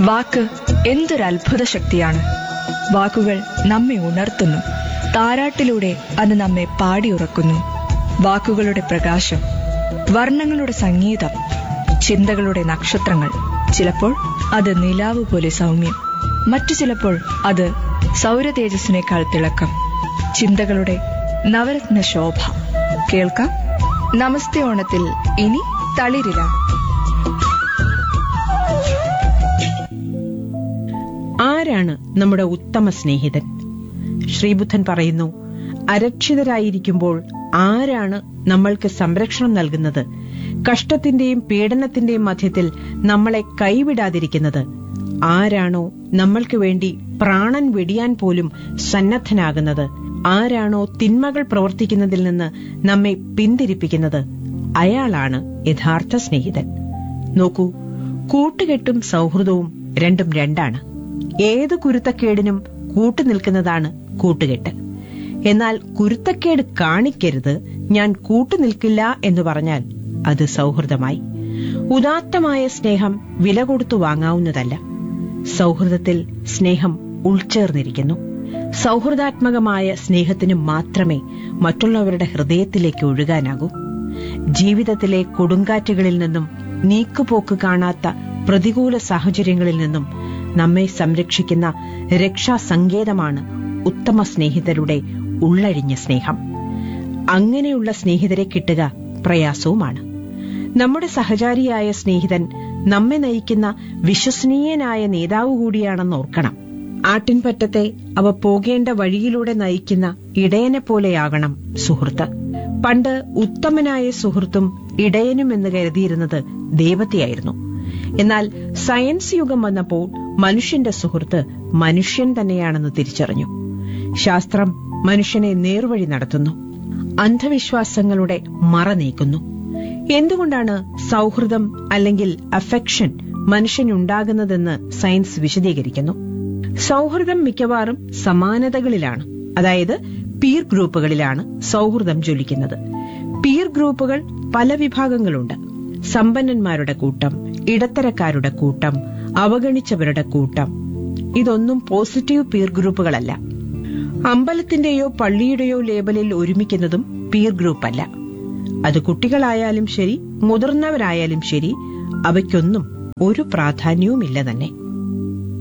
വാക്ക് എന്തൊരു അത്ഭുത ശക്തിയാണ് വാക്കുകൾ നമ്മെ ഉണർത്തുന്നു താരാട്ടിലൂടെ അത് നമ്മെ പാടിയുറക്കുന്നു വാക്കുകളുടെ പ്രകാശം വർണ്ണങ്ങളുടെ സംഗീതം ചിന്തകളുടെ നക്ഷത്രങ്ങൾ ചിലപ്പോൾ അത് നിലാവ് പോലെ സൗമ്യം മറ്റു ചിലപ്പോൾ അത് സൗരതേജസ്സിനേക്കാൾ തിളക്കം ചിന്തകളുടെ നവരത്ന ശോഭ കേൾക്കാം നമസ്തേ ഓണത്തിൽ ഇനി തളിരില ആരാണ് നമ്മുടെ ഉത്തമ സ്നേഹിതൻ ശ്രീബുദ്ധൻ പറയുന്നു അരക്ഷിതരായിരിക്കുമ്പോൾ ആരാണ് നമ്മൾക്ക് സംരക്ഷണം നൽകുന്നത് കഷ്ടത്തിന്റെയും പീഡനത്തിന്റെയും മധ്യത്തിൽ നമ്മളെ കൈവിടാതിരിക്കുന്നത് ആരാണോ നമ്മൾക്ക് വേണ്ടി പ്രാണൻ വെടിയാൻ പോലും സന്നദ്ധനാകുന്നത് ആരാണോ തിന്മകൾ പ്രവർത്തിക്കുന്നതിൽ നിന്ന് നമ്മെ പിന്തിരിപ്പിക്കുന്നത് അയാളാണ് യഥാർത്ഥ സ്നേഹിതൻ നോക്കൂ കൂട്ടുകെട്ടും സൗഹൃദവും രണ്ടും രണ്ടാണ് ഏത് കുരുത്തക്കേടിനും കൂട്ടുനിൽക്കുന്നതാണ് കൂട്ടുകെട്ട് എന്നാൽ കുരുത്തക്കേട് കാണിക്കരുത് ഞാൻ കൂട്ടുനിൽക്കില്ല എന്ന് പറഞ്ഞാൽ അത് സൗഹൃദമായി ഉദാത്തമായ സ്നേഹം വില കൊടുത്തു വാങ്ങാവുന്നതല്ല സൗഹൃദത്തിൽ സ്നേഹം ഉൾച്ചേർന്നിരിക്കുന്നു സൗഹൃദാത്മകമായ സ്നേഹത്തിന് മാത്രമേ മറ്റുള്ളവരുടെ ഹൃദയത്തിലേക്ക് ഒഴുകാനാകൂ ജീവിതത്തിലെ കൊടുങ്കാറ്റുകളിൽ നിന്നും നീക്കുപോക്ക് കാണാത്ത പ്രതികൂല സാഹചര്യങ്ങളിൽ നിന്നും നമ്മെ സംരക്ഷിക്കുന്ന രക്ഷാസങ്കേതമാണ് ഉത്തമ സ്നേഹിതരുടെ ഉള്ളഴിഞ്ഞ സ്നേഹം അങ്ങനെയുള്ള സ്നേഹിതരെ കിട്ടുക പ്രയാസവുമാണ് നമ്മുടെ സഹചാരിയായ സ്നേഹിതൻ നമ്മെ നയിക്കുന്ന വിശ്വസനീയനായ നേതാവ് കൂടിയാണെന്ന് ഓർക്കണം ആട്ടിൻപറ്റത്തെ അവ പോകേണ്ട വഴിയിലൂടെ നയിക്കുന്ന ഇടയനെ പോലെയാകണം സുഹൃത്ത് പണ്ട് ഉത്തമനായ സുഹൃത്തും ഇടയനും എന്ന് കരുതിയിരുന്നത് ദൈവത്തെയായിരുന്നു എന്നാൽ സയൻസ് യുഗം വന്നപ്പോൾ മനുഷ്യന്റെ സുഹൃത്ത് മനുഷ്യൻ തന്നെയാണെന്ന് തിരിച്ചറിഞ്ഞു ശാസ്ത്രം മനുഷ്യനെ നേർവഴി നടത്തുന്നു അന്ധവിശ്വാസങ്ങളുടെ മറ നീക്കുന്നു എന്തുകൊണ്ടാണ് സൗഹൃദം അല്ലെങ്കിൽ അഫെക്ഷൻ മനുഷ്യനുണ്ടാകുന്നതെന്ന് സയൻസ് വിശദീകരിക്കുന്നു സൗഹൃദം മിക്കവാറും സമാനതകളിലാണ് അതായത് പീർ ഗ്രൂപ്പുകളിലാണ് സൗഹൃദം ജ്വലിക്കുന്നത് പീർ ഗ്രൂപ്പുകൾ പല വിഭാഗങ്ങളുണ്ട് സമ്പന്നന്മാരുടെ കൂട്ടം ഇടത്തരക്കാരുടെ കൂട്ടം അവഗണിച്ചവരുടെ കൂട്ടം ഇതൊന്നും പോസിറ്റീവ് പീർ ഗ്രൂപ്പുകളല്ല അമ്പലത്തിന്റെയോ പള്ളിയുടെയോ ലേബലിൽ ഒരുമിക്കുന്നതും പീർ ഗ്രൂപ്പല്ല അത് കുട്ടികളായാലും ശരി മുതിർന്നവരായാലും ശരി അവയ്ക്കൊന്നും ഒരു പ്രാധാന്യവുമില്ല തന്നെ